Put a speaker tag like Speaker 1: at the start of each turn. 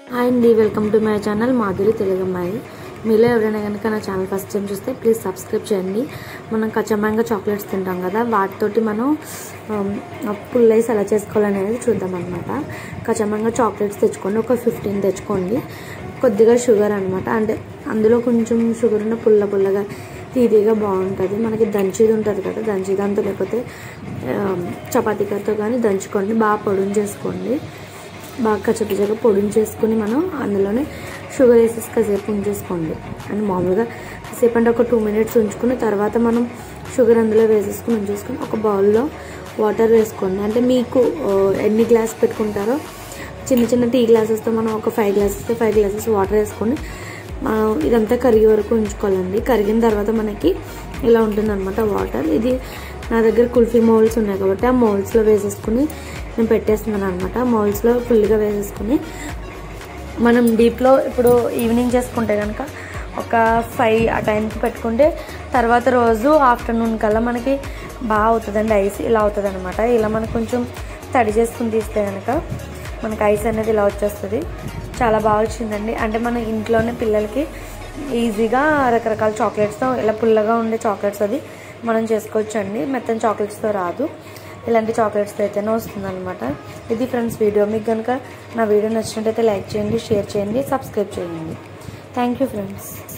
Speaker 1: hi అండి welcome to my channel Madhuri Telugu అమ్మాయి మీలో ఎవరైనా కనుక నా ఛానల్ ఫస్ట్ టైం చూస్తే ప్లీజ్ సబ్స్క్రైబ్ చేయండి మనం కచ్చమ్మంగా చాక్లెట్స్ తింటాం కదా వాటితోటి మనం పుల్లైస్ ఎలా చేసుకోవాలనేది చూద్దాం అనమాట కచ్చమ్మంగా చాక్లెట్స్ తెచ్చుకోండి ఒక ఫిఫ్టీన్ తెచ్చుకోండి కొద్దిగా షుగర్ అనమాట అంటే అందులో కొంచెం షుగర్ ఉన్న పుల్ల పుల్లగా తీదిగా బాగుంటుంది మనకి దంచిది ఉంటుంది కదా దంచిదంతా లేకపోతే చపాతీ కర్రతో కానీ దంచుకోండి బాగా పొడుం చేసుకోండి బాగా కచ్చపిచ్చగా పొడిని చేసుకుని మనం అందులోనే షుగర్ వేసేసి కాసేపు ఉంచేసుకోండి అండ్ మామూలుగా కాసేపు అంటే ఒక టూ మినిట్స్ ఉంచుకుని తర్వాత మనం షుగర్ అందులో వేసేసుకుని ఉంచేసుకుని ఒక బౌల్లో వాటర్ వేసుకోండి అంటే మీకు ఎన్ని గ్లాస్ పెట్టుకుంటారో చిన్న చిన్న టీ గ్లాసెస్తో మనం ఒక five glasses five glasses water వేసుకొని మనం ఇదంతా కరిగే వరకు ఉంచుకోవాలండి కరిగిన తర్వాత మనకి ఇలా ఉంటుందన్నమాట వాటర్ ఇది నా దగ్గర కుల్ఫీ మౌల్స్ ఉన్నాయి కాబట్టి ఆ మౌల్స్లో వేసేసుకుని నేను పెట్టేస్తున్నాను అనమాట మౌల్స్లో ఫుల్గా వేసేసుకుని మనం డీప్లో ఇప్పుడు ఈవినింగ్ చేసుకుంటే కనుక ఒక ఫైవ్ ఆ టైంకి పెట్టుకుంటే తర్వాత రోజు ఆఫ్టర్నూన్ కల్లా మనకి బాగా అవుతుందండి ఐస్ ఇలా అవుతుంది అనమాట ఇలా మనకు కొంచెం తడి చేసుకుని తీస్తే కనుక మనకి ఐస్ అనేది ఇలా వచ్చేస్తుంది చాలా బాగా వచ్చిందండి అంటే మన ఇంట్లోనే పిల్లలకి ఈజీగా రకరకాల చాక్లెట్స్తో ఇలా పుల్లగా ఉండే చాక్లెట్స్ అది మనం చేసుకోవచ్చు అండి మెత్తని చాక్లెట్స్తో రాదు ఇలాంటి చాక్లెట్స్తో అయితేనే వస్తుంది అనమాట ఇది ఫ్రెండ్స్ వీడియో మీకు కనుక నా వీడియో నచ్చినట్టయితే లైక్ చేయండి షేర్ చేయండి సబ్స్క్రైబ్ చేయండి థ్యాంక్ యూ ఫ్రెండ్స్